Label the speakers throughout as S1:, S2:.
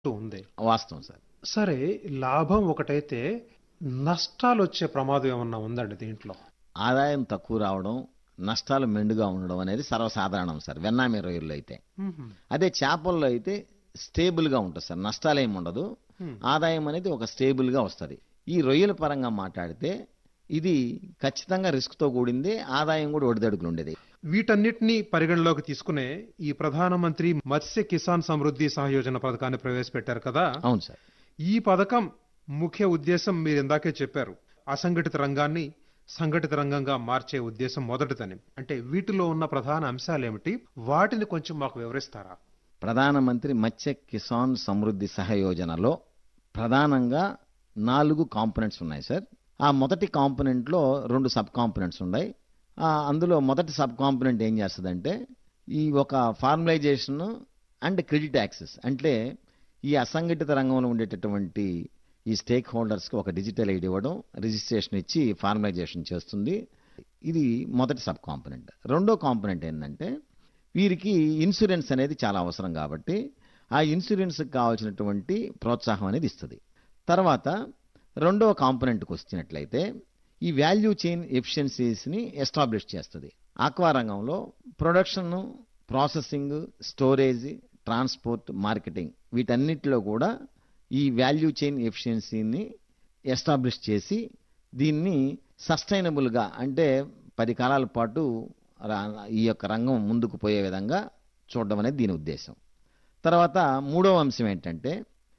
S1: ఉంది
S2: వాస్తవం సార్
S1: సరే లాభం ఒకటైతే నష్టాలు వచ్చే ప్రమాదం ఏమన్నా ఉందండి దీంట్లో
S2: ఆదాయం తక్కువ రావడం నష్టాలు మెండుగా ఉండడం అనేది సర్వసాధారణం సార్ వెన్నామి రొయ్యల్లో అయితే అదే చేపల్లో అయితే స్టేబుల్గా ఉంటుంది సార్ నష్టాలు ఏమి ఉండదు
S1: Hmm.
S2: ఆదాయం అనేది ఒక స్టేబుల్గా వస్తుంది ఈ రొయ్యల పరంగా మాట్లాడితే ఇది ఖచ్చితంగా రిస్క్తో కూడింది ఆదాయం కూడా ఒడిదడుకులు ఉండేది
S1: వీటన్నిటిని పరిగణలోకి తీసుకునే ఈ ప్రధానమంత్రి మత్స్య కిసాన్ సమృద్ధి సహయోజన పథకాన్ని ప్రవేశపెట్టారు కదా
S2: అవును సార్
S1: ఈ పథకం ముఖ్య ఉద్దేశం మీరు ఇందాకే చెప్పారు అసంఘటిత రంగాన్ని సంఘటిత రంగంగా మార్చే ఉద్దేశం మొదటిదని అంటే వీటిలో ఉన్న ప్రధాన అంశాలు ఏమిటి వాటిని కొంచెం మాకు వివరిస్తారా
S2: ప్రధానమంత్రి మత్స్య కిసాన్ సమృద్ధి సహయోజనలో ప్రధానంగా నాలుగు కాంపోనెంట్స్ ఉన్నాయి సార్ ఆ మొదటి కాంపోనెంట్లో రెండు సబ్ కాంపోనెంట్స్ ఉన్నాయి ఆ, అందులో మొదటి సబ్ కాంపోనెంట్ ఏం చేస్తుందంటే ఈ ఒక ఫార్మలైజేషన్ అండ్ క్రెడిట్ యాక్సెస్ అంటే ఈ అసంఘటిత రంగంలో ఉండేటటువంటి ఈ స్టేక్ హోల్డర్స్కి ఒక డిజిటల్ ఐడి ఇవ్వడం రిజిస్ట్రేషన్ ఇచ్చి ఫార్మలైజేషన్ చేస్తుంది ఇది మొదటి సబ్ కాంపోనెంట్ రెండో కాంపోనెంట్ ఏంటంటే వీరికి ఇన్సూరెన్స్ అనేది చాలా అవసరం కాబట్టి ఆ ఇన్సూరెన్స్కి కావాల్సినటువంటి ప్రోత్సాహం అనేది ఇస్తుంది తర్వాత రెండో కాంపోనెంట్కి వచ్చినట్లయితే ఈ వాల్యూ చైన్ ఎఫిషియన్సీస్ని ఎస్టాబ్లిష్ చేస్తుంది ఆక్వా రంగంలో production processing storage transport marketing వీటన్నిటిలో కూడా ఈ వాల్యూ చైన్ ఎఫిషియన్సీని ఎస్టాబ్లిష్ చేసి దీన్ని సస్టైనబుల్గా అంటే పది కాలాల పాటు రా- ఈ యొక్క రంగం ముందుకు పోయే విధంగా చూడడం అనేది దీని ఉద్దేశం తర్వాత మూడవ అంశం ఏంటంటే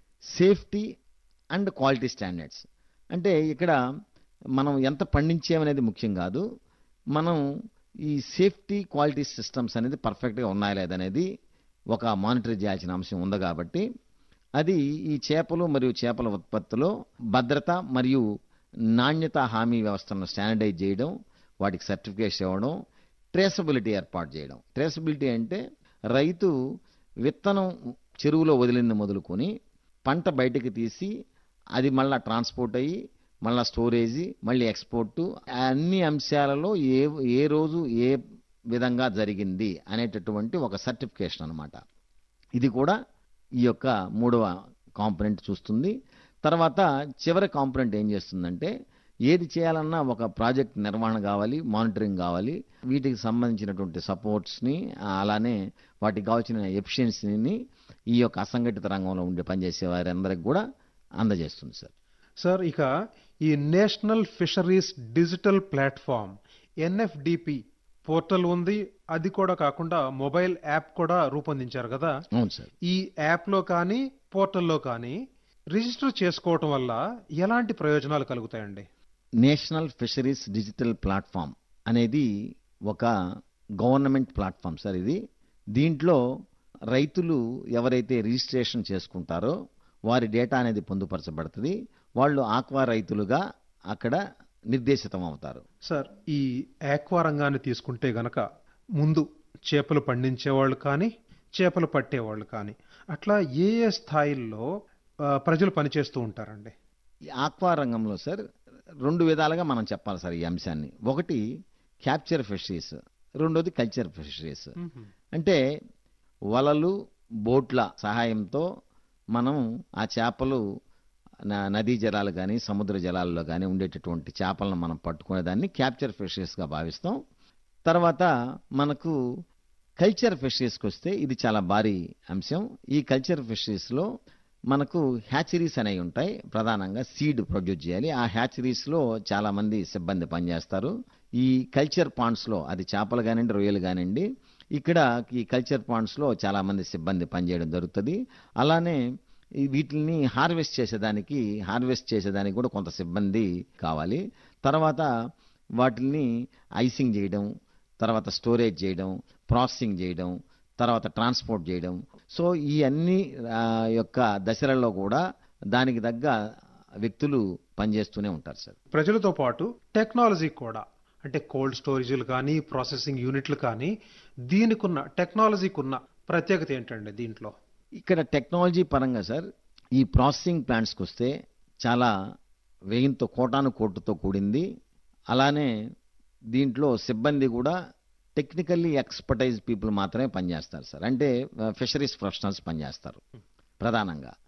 S2: సేఫ్టీ అండ్ క్వాలిటీ స్టాండర్డ్స్ అంటే ఇక్కడ మనం ఎంత పండించామనేది ముఖ్యం కాదు మనం ఈ సేఫ్టీ క్వాలిటీ సిస్టమ్స్ అనేది పర్ఫెక్ట్గా ఉన్నాయా లేదనేది ఒక మానిటర్ చేయాల్సిన అంశం ఉంది కాబట్టి అది ఈ చేపలు మరియు చేపల ఉత్పత్తిలో భద్రత మరియు నాణ్యత హామీ వ్యవస్థను స్టాండర్డైజ్ చేయడం వాటికి సర్టిఫికేషన్ ఇవ్వడం ట్రేసబిలిటీ ఏర్పాటు చేయడం ట్రేసబిలిటీ అంటే రైతు విత్తనం చెరువులో వదిలింది మొదలుకొని పంట బయటకు తీసి అది మళ్ళా ట్రాన్స్పోర్ట్ అయ్యి మళ్ళా స్టోరేజీ మళ్ళీ ఎక్స్పోర్ట్ అన్ని అంశాలలో ఏ ఏ రోజు ఏ విధంగా జరిగింది అనేటటువంటి ఒక సర్టిఫికేషన్ అన్నమాట ఇది కూడా ఈ యొక్క మూడవ కాంపొనెంట్ చూస్తుంది తర్వాత చివరి కాంపొనెంట్ ఏం చేస్తుందంటే ఏది చేయాలన్నా ఒక ప్రాజెక్ట్ నిర్వహణ కావాలి మానిటరింగ్ కావాలి వీటికి సంబంధించినటువంటి సపోర్ట్స్ని అలానే వాటికి కావాల్సిన ఎఫిషియన్సీని ఈ యొక్క అసంఘటిత రంగంలో ఉండే పనిచేసే వారందరికి కూడా అందజేస్తుంది సార్
S1: సార్ ఇక ఈ national fisheries digital platform NFDP portal ఉంది అది కూడా కాకుండా మొబైల్ యాప్ కూడా రూపొందించారు కదా
S2: అవును సార్
S1: ఈ యాప్లో కానీ పోర్టల్లో కానీ రిజిస్టర్ చేసుకోవటం వల్ల ఎలాంటి ప్రయోజనాలు కలుగుతాయండి
S2: నేషనల్ ఫిషరీస్ డిజిటల్ ప్లాట్ఫామ్ అనేది ఒక గవర్నమెంట్ ప్లాట్ఫామ్ సార్ ఇది దీంట్లో రైతులు ఎవరైతే రిజిస్ట్రేషన్ చేసుకుంటారో వారి డేటా అనేది పొందుపరచబడుతుంది వాళ్ళు ఆక్వా రైతులుగా అక్కడ నిర్దేశితం అవుతారు
S1: సార్ ఈ ఆక్వా రంగాన్ని తీసుకుంటే గనక ముందు చేపలు పండించేవాళ్ళు కానీ చేపలు పట్టేవాళ్ళు కానీ అట్లా ఏ ఏ స్థాయిల్లో ఆ, ప్రజలు పనిచేస్తూ ఉంటారండి
S2: ఈ ఆక్వా రంగంలో సార్ రెండు విధాలుగా మనం చెప్పాలి సార్ ఈ అంశాన్ని ఒకటి క్యాప్చర్ ఫిషరీస్ రెండోది కల్చర్ ఫిషరీస్ అంటే వలలు బోట్ల సహాయంతో మనం ఆ చేపలు న- నదీ జలాలు కానీ సముద్ర జలాల్లో కానీ ఉండేటటువంటి చేపలను మనం పట్టుకునేదాన్ని క్యాప్చర్ ఫిషరీస్గా భావిస్తాం తర్వాత మనకు కల్చర్ ఫిషరీస్కి వస్తే ఇది చాలా భారీ అంశం ఈ కల్చర్ ఫిషరీస్లో మనకు హ్యాచరీస్ అనేవి ఉంటాయి ప్రధానంగా సీడ్ ప్రొడ్యూస్ చేయాలి ఆ హ్యాచరీస్లో చాలా మంది సిబ్బంది పనిచేస్తారు ఈ కల్చర్ పాండ్స్లో అది చేపలు కానివ్వండి రొయ్యలు కానివ్వండి ఇక్కడ ఈ కల్చర్ పాండ్స్లో చాలా మంది సిబ్బంది పనిచేయడం జరుగుతుంది అలానే ఈ వీటిని హార్వెస్ట్ చేసేదానికి హార్వెస్ట్ చేసేదానికి కూడా కొంత సిబ్బంది కావాలి తర్వాత వాటిని ఐసింగ్ చేయడం తర్వాత స్టోరేజ్ చేయడం ప్రాసెసింగ్ చేయడం తర్వాత ట్రాన్స్పోర్ట్ చేయడం సో ఈ అన్ని ఆ, యొక్క దశలలో కూడా దానికి తగ్గ వ్యక్తులు పనిచేస్తూనే ఉంటారు సార్
S1: ప్రజలతో పాటు టెక్నాలజీ కూడా అంటే కోల్డ్ స్టోరేజీలు కానీ ప్రాసెసింగ్ యూనిట్లు కానీ దీనికున్న టెక్నాలజీకున్న ప్రత్యేకత ఏంటండి దీంట్లో
S2: ఇక్కడ టెక్నాలజీ పరంగా సార్ ఈ ప్రాసెసింగ్ ప్లాంట్స్కి వస్తే చాలా వేయంతో కోటాను కోటుతో కూడింది అలానే దీంట్లో సిబ్బంది కూడా టెక్నికల్లీ ఎక్స్పర్టైజ్ పీపుల్ మాత్రమే పనిచేస్తారు సార్ అంటే ఫిషరీస్ ప్రొఫెషనల్స్ పనిచేస్తారు ప్రధానంగా